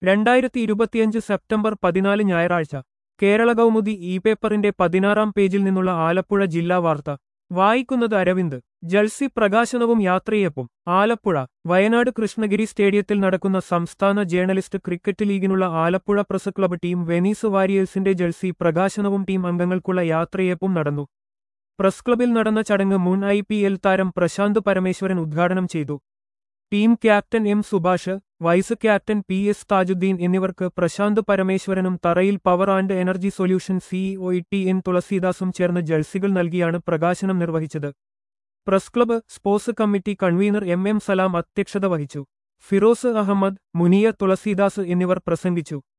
രണ്ടായിരത്തി ഇരുപത്തിയഞ്ച് സെപ്റ്റംബർ പതിനാല് ഞായറാഴ്ച കേരള കൗമുദി ഇ പേപ്പറിന്റെ പതിനാറാം പേജിൽ നിന്നുള്ള ആലപ്പുഴ ജില്ലാ വാർത്ത വായിക്കുന്നത് അരവിന്ദ് ജൽസി പ്രകാശനവും യാത്രയപ്പും ആലപ്പുഴ വയനാട് കൃഷ്ണഗിരി സ്റ്റേഡിയത്തിൽ നടക്കുന്ന സംസ്ഥാന ജേർണലിസ്റ്റ് ക്രിക്കറ്റ് ലീഗിനുള്ള Alappuzha press club team Venice വാരിയേഴ്സിന്റെ ജൽസി പ്രകാശനവും ടീം അംഗങ്ങൾക്കുള്ള യാത്രയപ്പും നടന്നു പ്രസ് ക്ലബിൽ നടന്ന ചടങ്ങ് മുൻ ഐ പി എൽ താരം പ്രശാന്ത് പരമേശ്വരൻ ഉദ്ഘാടനം ചെയ്തു team captain M Subhash vice captain P S Thajuddeen എന്നിവർക്ക് പ്രശാന്ത് പരമേശ്വരനും Tharayil power and energy solution CEO T N തുളസീദാസും ചേർന്ന് ജഴ്സികൾ നൽകിയാണ് പ്രകാശനം നിർവഹിച്ചത് press club sports committee convener M M Salam അധ്യക്ഷത വഹിച്ചു ഫിറോസ് അഹമ്മദ് മുനിയ തുളസീദാസ് എന്നിവർ പ്രസംഗിച്ചു